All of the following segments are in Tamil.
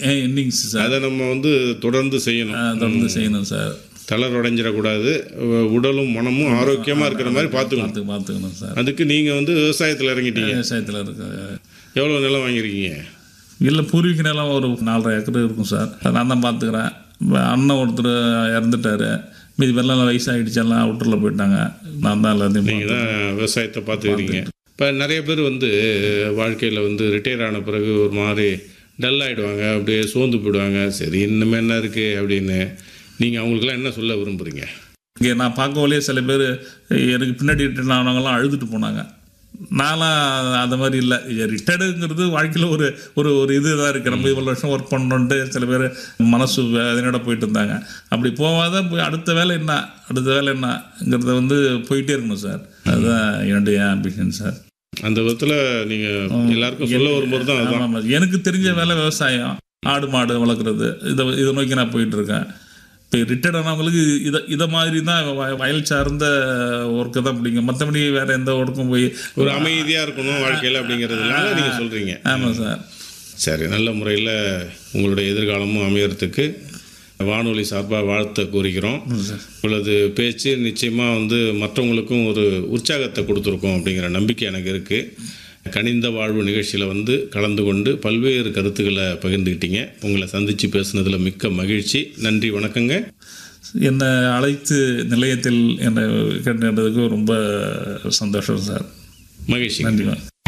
இன்னிங்ஸ் சார் அதை நம்ம வந்து தொடர்ந்து செய்யணும் ஆ, தொடர்ந்து செய்யணும் சார் தளர் உடைஞ்சிடக்கூடாது உ- உடலும் மனமும் ஆரோக்கியமாக இருக்கிற மாதிரி பார்த்துக்கணும் பார்த்து பார்த்துக்கணும் சார் அதுக்கு நீங்கள் வந்து விவசாயத்தில் இறங்கிட்டீங்க விவசாயத்தில் இருக்கு எவ்வளோ நிலம் வாங்கியிருக்கீங்க இல்லை பூர்வீக நிலம் ஒரு நாலரை ஏக்கர் இருக்கும் சார் அதை நான் தான் பார்த்துக்கிறேன் அண்ணன் ஒருத்தர் இறந்துட்டாரு மீதி வெள்ளம் வயசாகிடுச்சு எல்லாம் அவுட்டரில் போயிட்டாங்க நான் தான் எல்லாத்தையும் நீங்கள் தான் விவசாயத்தை பார்த்துக்கிறீங்க இப்போ நிறைய பேர் வந்து வாழ்க்கையில் வந்து ரிட்டையர் ஆன பிறகு ஒரு மாதிரி டல் ஆகிடுவாங்க அப்படியே சோர்ந்து போயிடுவாங்க சரி இன்னும் என்ன இருக்குது அப்படின்னு நீங்கள் அவங்களுக்குலாம் என்ன சொல்ல விரும்புகிறீங்க இங்கே நான் பார்க்கவிலே சில பேர் எனக்கு பின்னாடி ரிட்டர்ன் ஆனவங்கலாம் அழுதுட்டு போனாங்க நான்லாம் அந்த மாதிரி இல்லை ரிட்டையர்டுங்கிறது வாழ்க்கையில் ஒரு ஒரு ஒரு இது தான் இருக்குது நம்ம இவ்வளோ வருஷம் ஒர்க் பண்ணோன்ட்டு சில பேர் மனசு வேதனையோட போயிட்டு இருந்தாங்க அப்படி போகாத போய் அடுத்த வேலை என்ன அடுத்த வேலை என்னங்கிறத வந்து போயிட்டே இருக்கணும் சார் அதுதான் என்னுடைய ஆம்பிஷன் சார் அந்த விதத்தில் நீங்கள் எல்லாருக்கும் சொல்ல வரும்போது தான் அதுதான் ஆமாம் எனக்கு தெரிஞ்ச வேலை விவசாயம் ஆடு மாடு வளர்க்குறது இதை இதை நோக்கி நான் போயிட்டு இருக்கேன் இப்போ ரிட்டையர்ட் ஆனவங்களுக்கு இதை இதை மாதிரி தான் வய- வயல் சார்ந்த ஒர்க்கு தான் பிடிக்கும் மற்றபடி வேறு எந்த ஒர்க்கும் போய் ஒரு அமைதியாக இருக்கணும் வாழ்க்கையில் அப்படிங்கிறதுனால நீங்கள் சொல்கிறீங்க ஆமாம் சார் சரி நல்ல முறையில் உங்களுடைய எதிர்காலமும் அமையறதுக்கு வானொலி சார்பாக வாழ்த்த கூறுகிறோம் உங்களது பேச்சு நிச்சயமாக வந்து மற்றவங்களுக்கும் ஒரு உற்சாகத்தை கொடுத்துருக்கோம் அப்படிங்கிற நம்பிக்கை எனக்கு இருக்குது கனிந்த வாழ்வு நிகழ்ச்சியில் வந்து கலந்து கொண்டு பல்வேறு கருத்துக்களை பகிர்ந்துக்கிட்டீங்க உங்களை சந்தித்து பேசுனதில் மிக்க மகிழ்ச்சி நன்றி வணக்கங்க என்னை அழைத்து நிலையத்தில் என்னை கேட்டதுக்கு ரொம்ப சந்தோஷம் சார் மகிழ்ச்சி நன்றி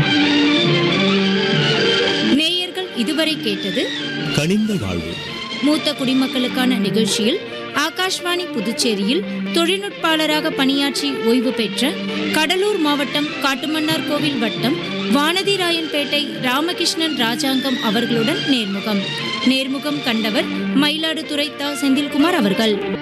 நேயர்கள் இதுவரை கேட்டது கனிந்த வாழ்வு மூத்த குடிமக்களுக்கான நிகழ்ச்சியில் ஆகாஷ்வாணி புதுச்சேரியில் தொழில்நுட்பாளராக பணியாற்றி ஓய்வு பெற்ற கடலூர் மாவட்டம் காட்டுமன்னார் கோவில் வட்டம் வானதிராயன்பேட்டை ராமகிருஷ்ணன் ராஜாங்கம் அவர்களுடன் நேர்முகம் நேர்முகம் கண்டவர் மயிலாடுதுறை தா செந்தில்குமார் அவர்கள்